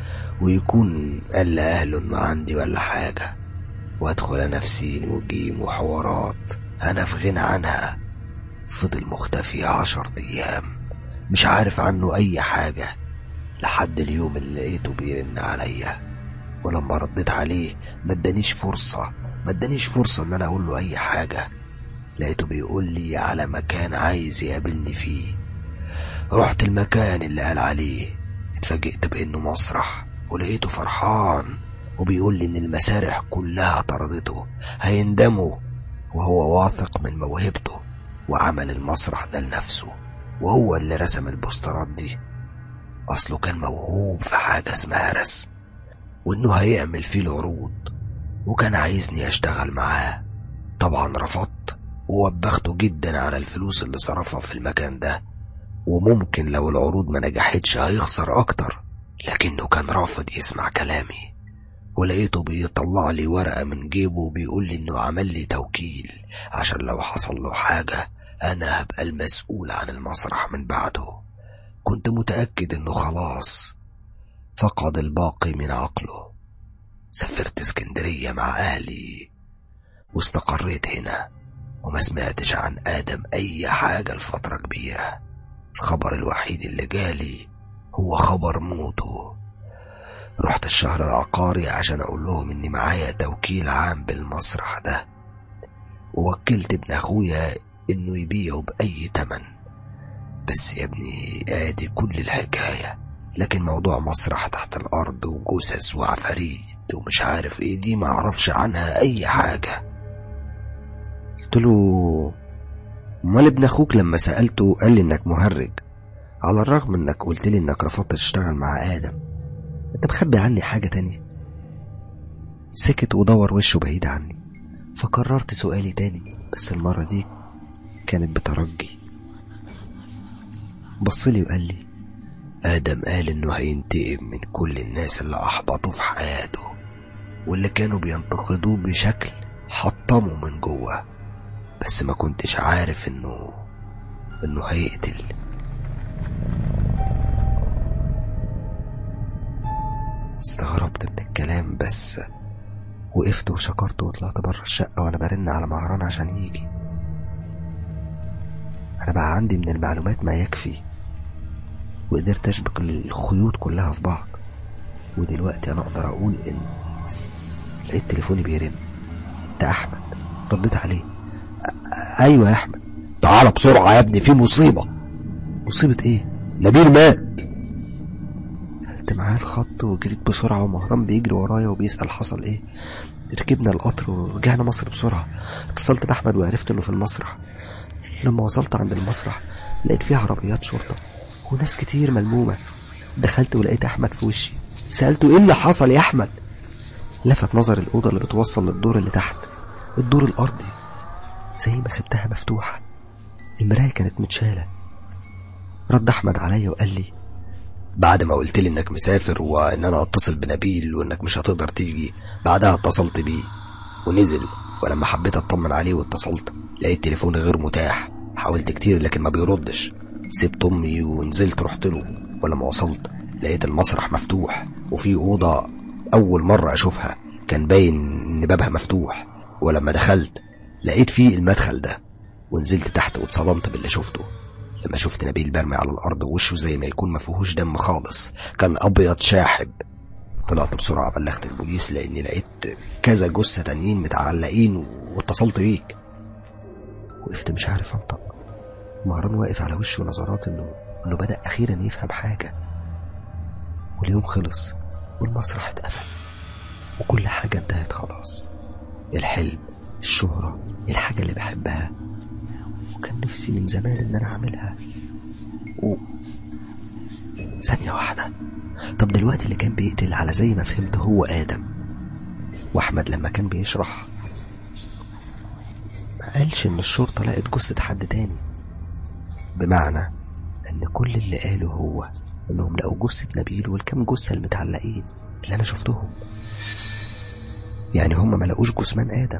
ويكون قال لاهله انه عندي ولا حاجه وادخل انا في سين وجيم وحوارات انا في غنى عنها فضل مختفي عشر ايام مش عارف عنه اي حاجه لحد اليوم اللي لقيته بيرن عليا ولما رديت عليه ما ادانيش فرصه ما ادانيش فرصه ان انا اقول له اي حاجه لقيته بيقول لي على مكان عايز يقابلني فيه رحت المكان اللي قال عليه اتفاجئت بانه مسرح ولقيته فرحان وبيقول لي ان المسارح كلها طردته هيندموا وهو واثق من موهبته وعمل المسرح ده لنفسه وهو اللي رسم البوسترات دي اصله كان موهوب في حاجة اسمها رسم وانه هيعمل فيه العروض وكان عايزني اشتغل معاه طبعا رفضت ووبخته جدا على الفلوس اللي صرفها في المكان ده وممكن لو العروض ما نجحتش هيخسر اكتر لكنه كان رافض يسمع كلامي ولقيته بيطلع لي ورقة من جيبه وبيقول لي انه عمل لي توكيل عشان لو حصل له حاجة انا هبقى المسؤول عن المسرح من بعده كنت متأكد انه خلاص فقد الباقي من عقله سافرت اسكندرية مع اهلي واستقريت هنا وما سمعتش عن آدم أي حاجة لفترة كبيرة الخبر الوحيد اللي جالي هو خبر موته رحت الشهر العقاري عشان أقول لهم إني معايا توكيل عام بالمسرح ده ووكلت ابن أخويا إنه يبيعه بأي تمن بس يا ابني آدي كل الحكاية لكن موضوع مسرح تحت الأرض وجثث وعفاريت ومش عارف إيه دي معرفش عنها أي حاجة قلت له امال ابن اخوك لما سالته قال لي انك مهرج على الرغم انك قلت لي انك رفضت تشتغل مع ادم انت مخبي عني حاجه تانية سكت ودور وشه بعيد عني فكررت سؤالي تاني بس المرة دي كانت بترجي بصلي وقال لي آدم قال إنه هينتقم من كل الناس اللي أحبطوه في حياته واللي كانوا بينتقدوه بشكل حطمه من جوه بس ما كنتش عارف إنه إنه هيقتل استغربت من الكلام بس وقفت وشكرت وطلعت بره الشقة وأنا برن على مهران عشان يجي أنا بقى عندي من المعلومات ما يكفي وقدرت أشبك الخيوط كلها في بعض ودلوقتي أنا أقدر أقول إن لقيت تليفوني بيرن ده أحمد رديت عليه أ- أيوة يا أحمد تعال بسرعة يا ابني في مصيبة مصيبة إيه؟ نبيل مات قلت معاه الخط وجريت بسرعة ومهران بيجري ورايا وبيسأل حصل ايه ركبنا القطر ورجعنا مصر بسرعة اتصلت بأحمد وعرفت انه في المسرح لما وصلت عند المسرح لقيت فيه عربيات شرطة وناس كتير ملمومة دخلت ولقيت أحمد في وشي سألته ايه اللي حصل يا أحمد لفت نظر الأوضة اللي بتوصل للدور اللي تحت الدور الأرضي زي ما سبتها مفتوحة المراية كانت متشالة رد أحمد عليا وقال لي بعد ما قلت لي انك مسافر وان انا اتصل بنبيل وانك مش هتقدر تيجي بعدها اتصلت بيه ونزل ولما حبيت اطمن عليه واتصلت لقيت تليفوني غير متاح حاولت كتير لكن ما بيردش سبت امي ونزلت رحت له ولما وصلت لقيت المسرح مفتوح وفي اوضه اول مره اشوفها كان باين ان بابها مفتوح ولما دخلت لقيت فيه المدخل ده ونزلت تحت واتصدمت باللي شفته لما شفت نبيل برمي على الارض ووشه زي ما يكون ما فيهوش دم خالص كان ابيض شاحب طلعت بسرعه بلغت البوليس لاني لقيت كذا جثه تانيين متعلقين واتصلت بيك وقفت مش عارف انطق مهران واقف على وشه نظرات انه انه بدا اخيرا يفهم حاجه واليوم خلص والمسرح اتقفل وكل حاجه انتهت خلاص الحلم الشهره الحاجه اللي بحبها وكان نفسي من زمان ان انا اعملها و ثانيه واحده طب دلوقتي اللي كان بيقتل على زي ما فهمت هو ادم واحمد لما كان بيشرح ما قالش ان الشرطه لقت جثه حد تاني بمعنى ان كل اللي قاله هو انهم لقوا جثه نبيل والكام جثه المتعلقين اللي انا شفتهم يعني هم ما لقوش جثمان ادم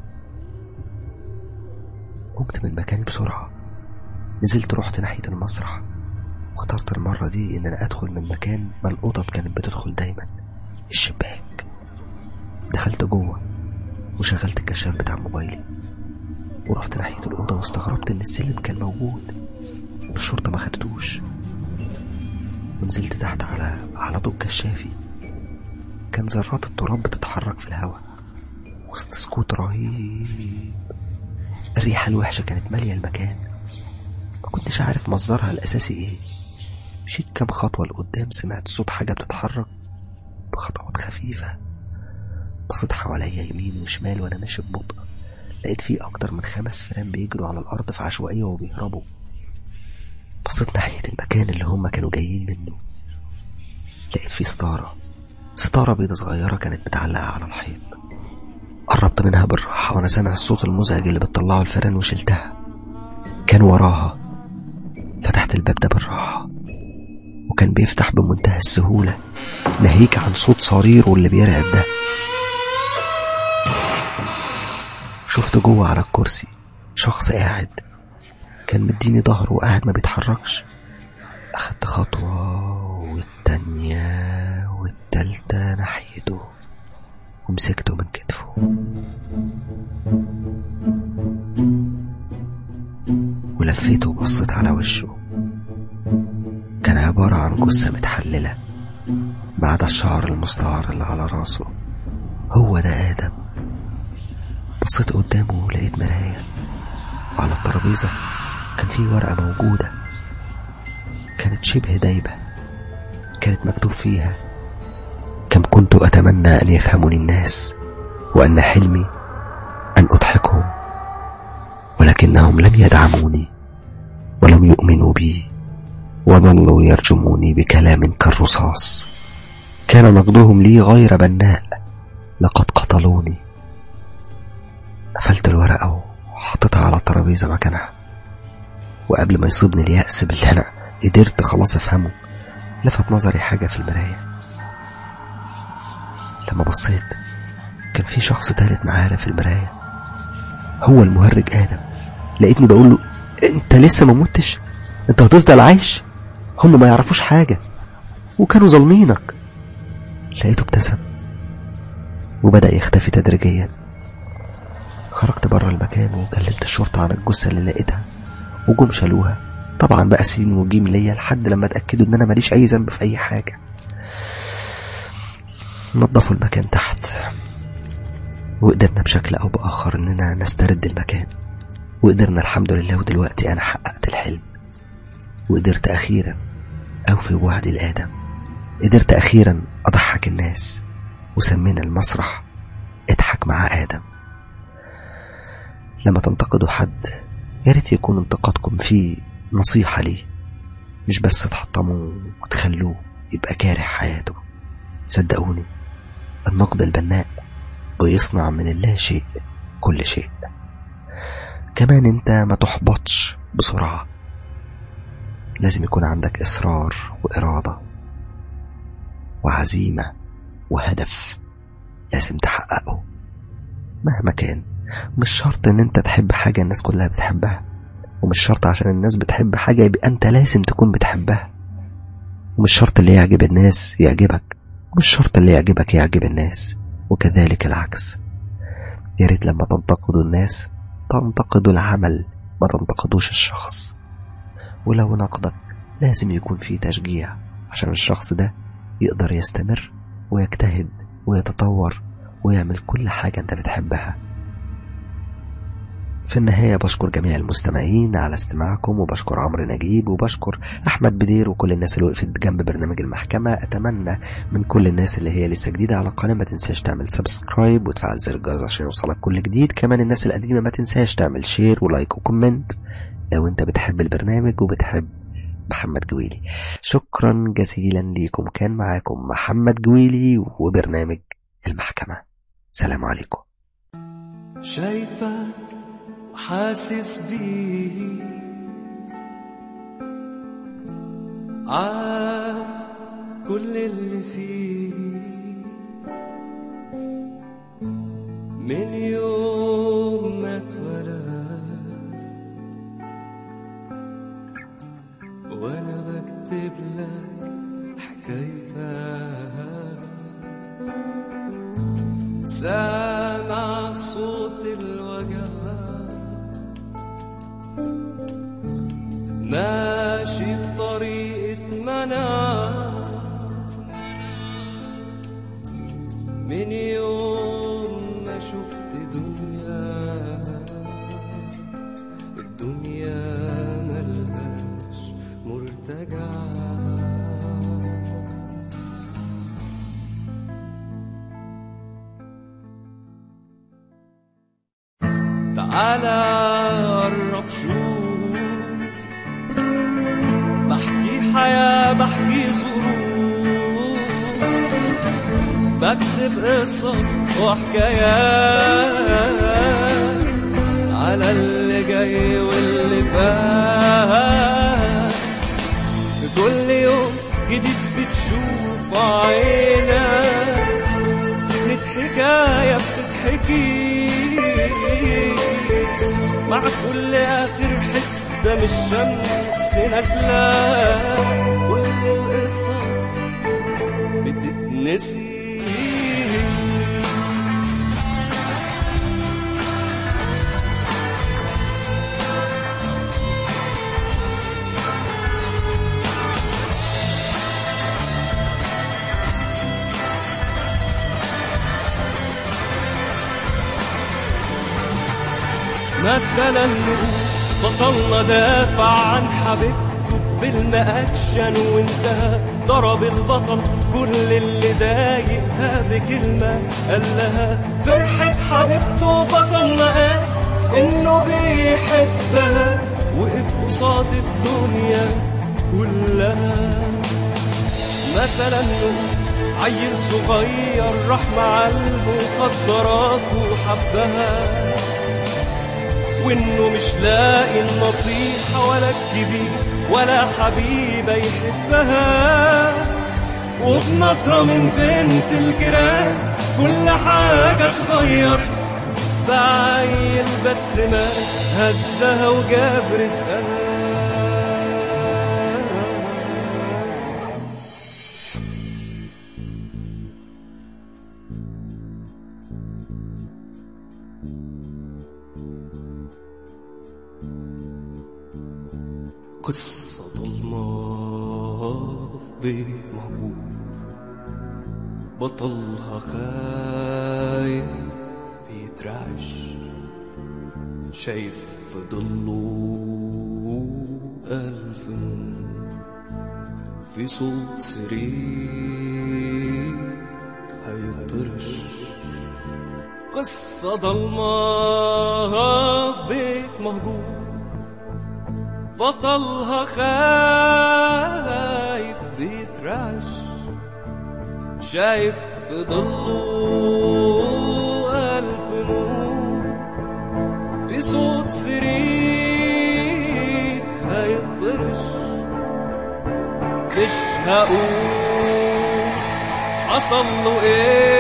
قمت من مكاني بسرعه نزلت رحت ناحيه المسرح واخترت المره دي ان انا ادخل من مكان ما القطط كانت بتدخل دايما الشباك دخلت جوه وشغلت الكشاف بتاع موبايلي ورحت ناحيه الاوضه واستغربت ان السلم كان موجود الشرطه ما خدتوش ونزلت تحت على على ضوء كشافي كان ذرات التراب بتتحرك في الهواء وسط سكوت رهيب الريحة الوحشة كانت مالية المكان ما كنتش عارف مصدرها الأساسي إيه مشيت كام خطوة لقدام سمعت صوت حاجة بتتحرك بخطوات خفيفة بصيت حواليا يمين وشمال وأنا ماشي ببطء لقيت فيه أكتر من خمس فئران بيجروا على الأرض في عشوائية وبيهربوا بصيت ناحية المكان اللي هما كانوا جايين منه لقيت فيه ستارة ستارة بيضة صغيرة كانت متعلقة على الحيط قربت منها بالراحة وأنا سامع الصوت المزعج اللي بتطلعه الفئران وشلتها كان وراها فتحت الباب ده بالراحة وكان بيفتح بمنتهى السهولة ناهيك عن صوت صريره اللي بيرعب ده شفت جوه على الكرسي شخص قاعد كان مديني ظهره وقاعد ما بيتحركش أخدت خطوة والتانية والتالتة ناحيته ومسكته من كتفه ولفيته وبصيت على وشه كان عبارة عن جثة متحللة بعد الشعر المستعار اللي على راسه هو ده آدم بصيت قدامه ولقيت مراية وعلى الترابيزة كان في ورقة موجودة كانت شبه دايبة كانت مكتوب فيها كم كنت أتمنى أن يفهمني الناس وأن حلمي أن أضحكهم ولكنهم لم يدعموني ولم يؤمنوا بي وظلوا يرجموني بكلام كالرصاص كان نقدهم لي غير بناء لقد قتلوني قفلت الورقة وحطيتها على الترابيزة مكانها وقبل ما يصيبني اليأس باللي أنا قدرت خلاص أفهمه لفت نظري حاجة في المراية لما بصيت كان في شخص تالت معانا في المراية هو المهرج آدم لقيتني بقول له انت لسه ما متش انت هتفضل عايش هم ما يعرفوش حاجة وكانوا ظالمينك لقيته ابتسم وبدأ يختفي تدريجيا خرجت بره المكان وكلمت الشرطة عن الجثة اللي لقيتها وجم شالوها طبعا بقى سين وجيم ليا لحد لما اتأكدوا ان انا ماليش اي ذنب في اي حاجة نظفوا المكان تحت وقدرنا بشكل او باخر اننا نسترد المكان وقدرنا الحمد لله ودلوقتي انا حققت الحلم وقدرت اخيرا اوفي بوعدي لادم قدرت اخيرا اضحك الناس وسمينا المسرح اضحك مع ادم لما تنتقدوا حد يا ريت يكون انتقادكم فيه نصيحة ليه مش بس تحطموه وتخلوه يبقى كاره حياته صدقوني النقد البناء بيصنع من اللا شيء كل شيء كمان انت ما تحبطش بسرعة لازم يكون عندك إصرار وإرادة وعزيمة وهدف لازم تحققه مهما كان مش شرط ان انت تحب حاجة الناس كلها بتحبها ومش شرط عشان الناس بتحب حاجة يبقى انت لازم تكون بتحبها ومش شرط اللي يعجب الناس يعجبك مش شرط اللي يعجبك يعجب الناس وكذلك العكس يا ريت لما تنتقدوا الناس تنتقدوا العمل ما تنتقدوش الشخص ولو نقدك لازم يكون فيه تشجيع عشان الشخص ده يقدر يستمر ويجتهد ويتطور ويعمل كل حاجة انت بتحبها في النهاية بشكر جميع المستمعين على استماعكم وبشكر عمرو نجيب وبشكر أحمد بدير وكل الناس اللي وقفت جنب برنامج المحكمة أتمنى من كل الناس اللي هي لسه جديدة على القناة ما تنساش تعمل سبسكرايب وتفعل زر الجرس عشان يوصلك كل جديد كمان الناس القديمة ما تنساش تعمل شير ولايك وكومنت لو انت بتحب البرنامج وبتحب محمد جويلي شكرا جزيلا ليكم كان معاكم محمد جويلي وبرنامج المحكمة سلام عليكم شايفك وحاسس بيه عارف كل اللي فيه من يوم ما اتولد وانا بكتب لك حكايتك سامع صوت الوجع ماشي في طريقة منع من يوم ما شفت دنيا الدنيا ملهاش مرتجع تعالى قرب شوف بحكي حياة بحكي ظروف بكتب قصص وحكايات على اللي جاي واللي فات كل يوم جديد بتشوف عينك كانت حكاية بتتحكي مع كل آخر حتة من الشمس نازلة كل القصص بتتنسي مثلا نقول بطلنا دافع عن حبيبته في فيلم اكشن وانتهى ضرب البطل كل اللي ضايقها بكلمة قال لها فرحة حبيبته بطلنا قال انه بيحبها وقف قصاد الدنيا كلها مثلا نقول عيل صغير راح مع المخدرات وحبها وانه مش لاقي النصيحة ولا الكبير ولا حبيبة يحبها وبنظرة من بنت الجيران كل حاجة اتغير بعيل بس ما هزها وجاب رزقها قصة ضلمة في بيت مهجور بطلها خايف بيترعش شايف في ضله ألف نور في صوت سرير هيطرش قصة ضلمة في بيت مهجور بطلها خايف بيترعش شايف في ضله ألف نور في صوت سرير هقول حصل له ايه